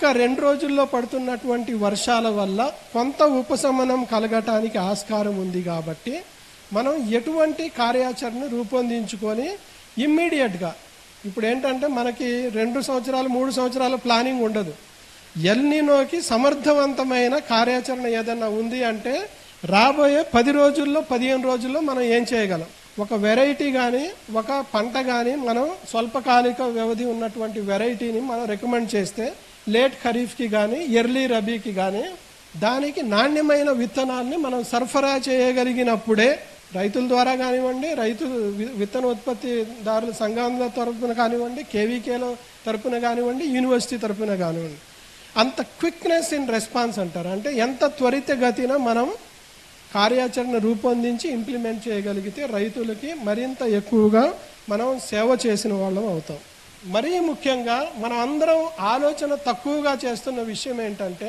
ఒక్క రెండు రోజుల్లో పడుతున్నటువంటి వర్షాల వల్ల కొంత ఉపశమనం కలగటానికి ఆస్కారం ఉంది కాబట్టి మనం ఎటువంటి కార్యాచరణ రూపొందించుకొని ఇమ్మీడియట్గా ఇప్పుడు ఏంటంటే మనకి రెండు సంవత్సరాలు మూడు సంవత్సరాల ప్లానింగ్ ఉండదు ఎల్నినోకి సమర్థవంతమైన కార్యాచరణ ఏదైనా ఉంది అంటే రాబోయే పది రోజుల్లో పదిహేను రోజుల్లో మనం ఏం చేయగలం ఒక వెరైటీ కానీ ఒక పంట కానీ మనం స్వల్పకాలిక వ్యవధి ఉన్నటువంటి వెరైటీని మనం రికమెండ్ చేస్తే లేట్ ఖరీఫ్కి కానీ ఎర్లీ రబీకి కానీ దానికి నాణ్యమైన విత్తనాల్ని మనం సరఫరా చేయగలిగినప్పుడే రైతుల ద్వారా కానివ్వండి రైతు వి- విత్తన ఉత్పత్తిదారుల సంఘాల తరపున కానివ్వండి కేవీకేల తరపున కానివ్వండి యూనివర్సిటీ తరపున కానివ్వండి అంత క్విక్నెస్ ఇన్ రెస్పాన్స్ అంటారు అంటే ఎంత త్వరితగతిన మనం కార్యాచరణ రూపొందించి ఇంప్లిమెంట్ చేయగలిగితే రైతులకి మరింత ఎక్కువగా మనం సేవ చేసిన వాళ్ళం అవుతాం మరీ ముఖ్యంగా మనం అందరం ఆలోచన తక్కువగా చేస్తున్న విషయం ఏంటంటే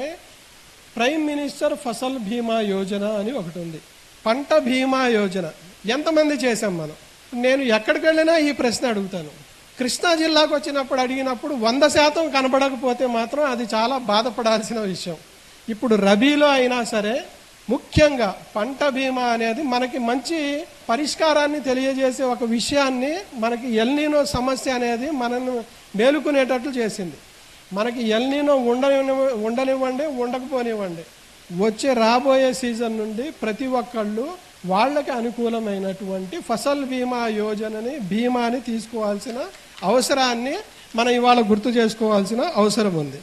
ప్రైమ్ మినిస్టర్ ఫసల్ బీమా యోజన అని ఒకటి ఉంది పంట బీమా యోజన ఎంతమంది చేశాం మనం నేను ఎక్కడికి వెళ్ళినా ఈ ప్రశ్న అడుగుతాను కృష్ణా జిల్లాకు వచ్చినప్పుడు అడిగినప్పుడు వంద శాతం కనబడకపోతే మాత్రం అది చాలా బాధపడాల్సిన విషయం ఇప్పుడు రబీలో అయినా సరే ముఖ్యంగా పంట బీమా అనేది మనకి మంచి పరిష్కారాన్ని తెలియజేసే ఒక విషయాన్ని మనకి ఎల్నీనో సమస్య అనేది మనల్ని మేలుకునేటట్లు చేసింది మనకి ఎల్నీనో ఉండని ఉండనివ్వండి ఉండకపోనివ్వండి వచ్చే రాబోయే సీజన్ నుండి ప్రతి ఒక్కళ్ళు వాళ్ళకి అనుకూలమైనటువంటి ఫసల్ బీమా యోజనని బీమాని తీసుకోవాల్సిన అవసరాన్ని మనం ఇవాళ గుర్తు చేసుకోవాల్సిన అవసరం ఉంది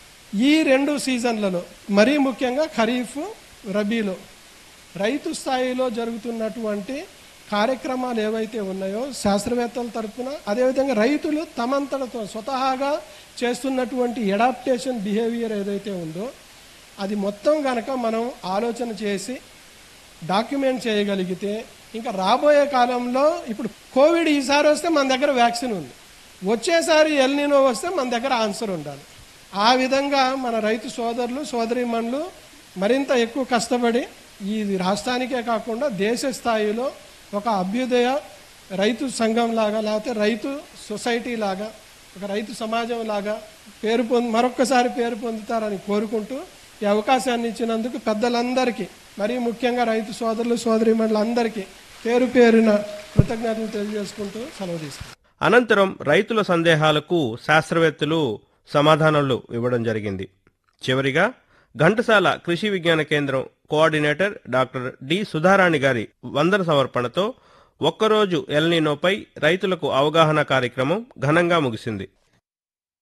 ఈ రెండు సీజన్లలో మరీ ముఖ్యంగా ఖరీఫ్ రబీలో రైతు స్థాయిలో జరుగుతున్నటువంటి కార్యక్రమాలు ఏవైతే ఉన్నాయో శాస్త్రవేత్తల తరపున అదేవిధంగా రైతులు తమంతటతో స్వతహాగా చేస్తున్నటువంటి ఎడాప్టేషన్ బిహేవియర్ ఏదైతే ఉందో అది మొత్తం గనక మనం ఆలోచన చేసి డాక్యుమెంట్ చేయగలిగితే ఇంకా రాబోయే కాలంలో ఇప్పుడు కోవిడ్ ఈసారి వస్తే మన దగ్గర వ్యాక్సిన్ ఉంది వచ్చేసారి ఎల్నినో వస్తే మన దగ్గర ఆన్సర్ ఉండాలి ఆ విధంగా మన రైతు సోదరులు సోదరీమణులు మరింత ఎక్కువ కష్టపడి ఈ రాష్ట్రానికే కాకుండా దేశ స్థాయిలో ఒక అభ్యుదయ రైతు సంఘం లాగా లేకపోతే రైతు సొసైటీ లాగా ఒక రైతు సమాజం లాగా పేరు పొంది మరొక్కసారి పేరు పొందుతారని కోరుకుంటూ ఈ అవకాశాన్ని ఇచ్చినందుకు పెద్దలందరికీ మరీ ముఖ్యంగా రైతు సోదరులు సోదరీమణులందరికీ పేరు పేరున కృతజ్ఞతలు తెలియజేసుకుంటూ సెలవు తీసుకుంటాను అనంతరం రైతుల సందేహాలకు శాస్త్రవేత్తలు సమాధానాలు ఇవ్వడం జరిగింది చివరిగా ఘంటసాల కృషి విజ్ఞాన కేంద్రం కోఆర్డినేటర్ డాక్టర్ డి సుధారాణి గారి వందన సమర్పణతో ఒక్కరోజు ఎల్నీనోపై రైతులకు అవగాహన కార్యక్రమం ఘనంగా ముగిసింది